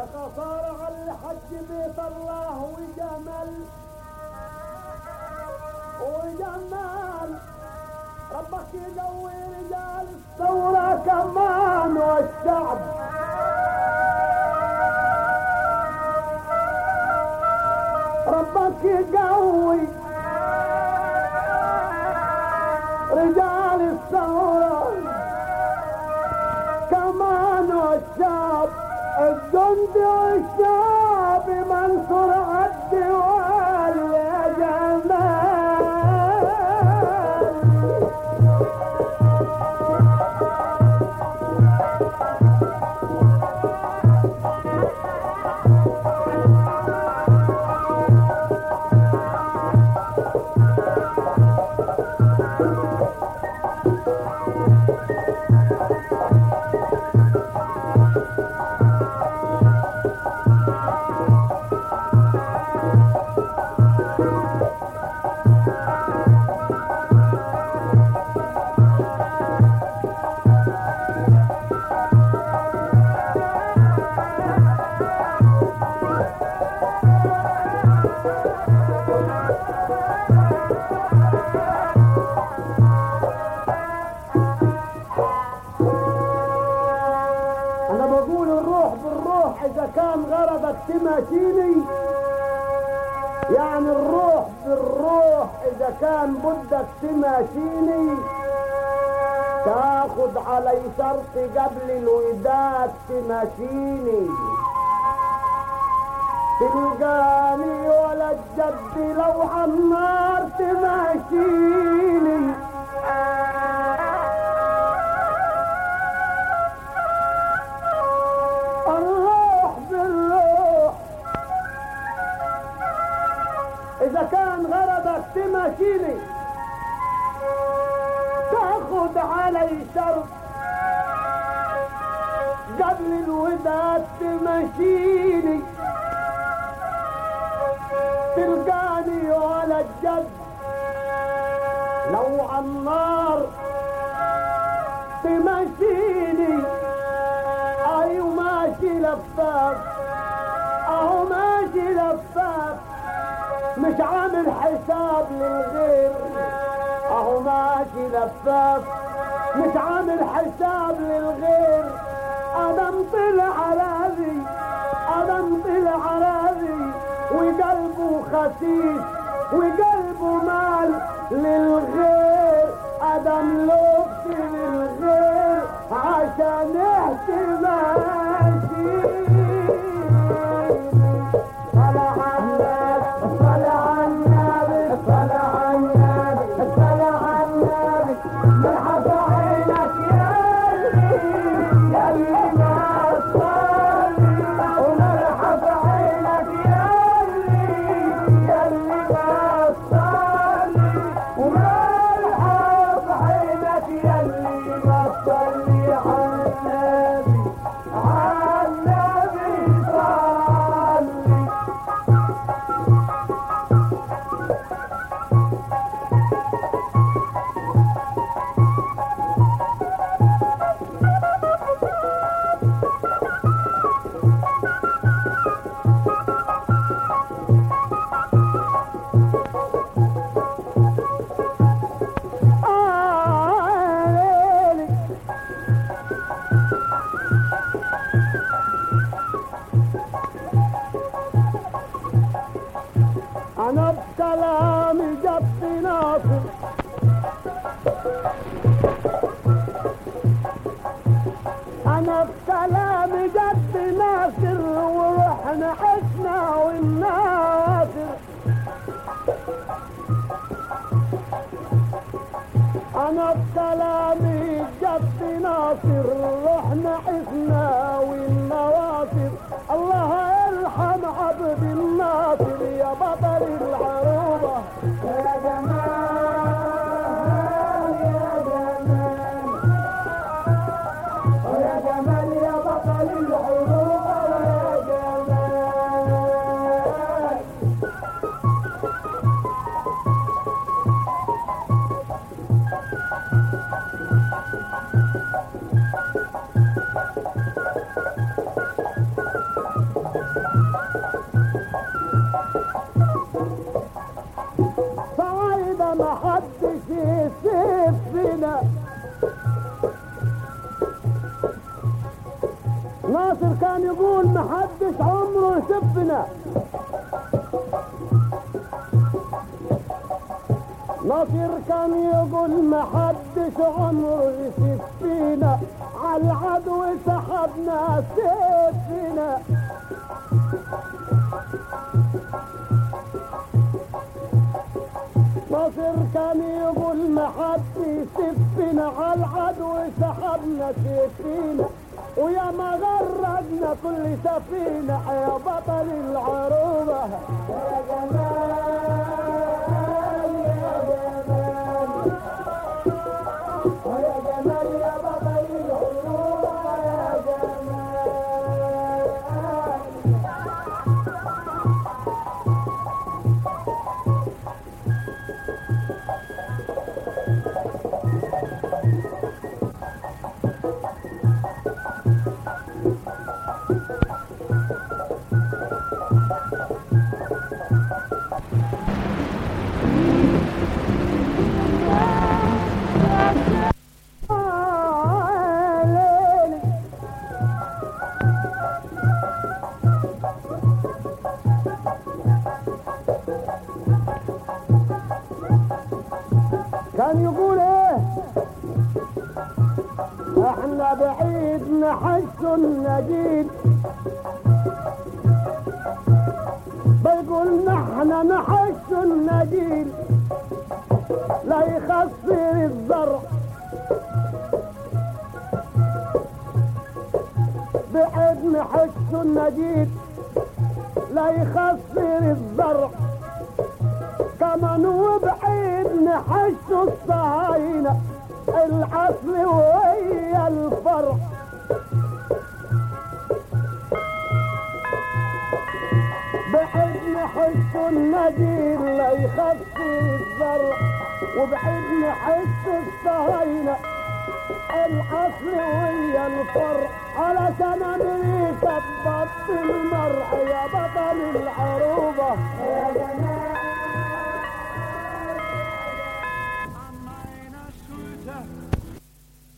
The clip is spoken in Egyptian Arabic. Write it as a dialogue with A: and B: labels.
A: يا خسارة على الحج بيت الله وجمل وجمال ربك يقوي رجال الثورة كمان والشعب ربك يقوي رجال الثورة كمان والشعب الجند والشعب منصور الديوان يا جمال انا بقول الروح بالروح اذا كان غرضك تماشيني يعني الروح بالروح اذا كان بدك تماشيني تاخد علي شرط قبل الوداد تماشيني تلقاني ولا الجد لو عالنار تماشيني الروح بالروح إذا كان غرضك تماشيني تاخد علي شرط قبل الوداد تمشيني تلقاني ولا الجد لو عالنار تمشيني ايو ماشي لفاف اهو ماشي لفاف مش عامل حساب للغير اهو ماشي لفاف مش عامل حساب للغير ادم طلع راضي ادم طلع راضي وقلبه خسيس وقلبه مال للغير ادم لبس للغير عشان احتماشي صلى على النبي صلى على النبي صلى على النبي صلى على النبي مرحبا عينك يا اللي يا اللي ما تصلي ومرحبا عينك يا اللي يا اللي ما تصلي ومرحبا عينك يا اللي ما تصلي على النبي على النبي صلي آه أنا بكلامي جبت ناصر أنا بكلامي جبت ناصر ورحنا عشنا والناصر أنا بكلامي جبت ناصر رحنا عشنا والنواصر الله يرحم عبد الناصر يا بطل العروبة يا جمال يا جمال يا جمال يا بطل العروبة يا جمال محدش يسيب فينا ناصر كان يقول محدش عمره يسفنا ناصر كان يقول محدش عمره يسيب فينا على العدو سحبنا سيفنا ناصر كان يقول محد يسفنا على العدو سحبنا سيفنا ويا ما غرقنا كل سفينة يا بطل العروبة يا جمال يا جمال يا جمال يا بطل العروبة يا جمال آه، ليلي كان يقول ايه احنا بعيد نحس النجيد بيقول نحن نحس النجيل لا يخسر الزرع بعيد نحس النجيل لا يخسر الزرع كمان وبعيد نحس الصهاينة العصر وهي الفرع بعيد نحس النجيل لا يخفي الزرع وبعيد نحس الصهاينة العصر ويا الفرع علشان امريكا تبطل المرع يا بطل العروبة يا جمال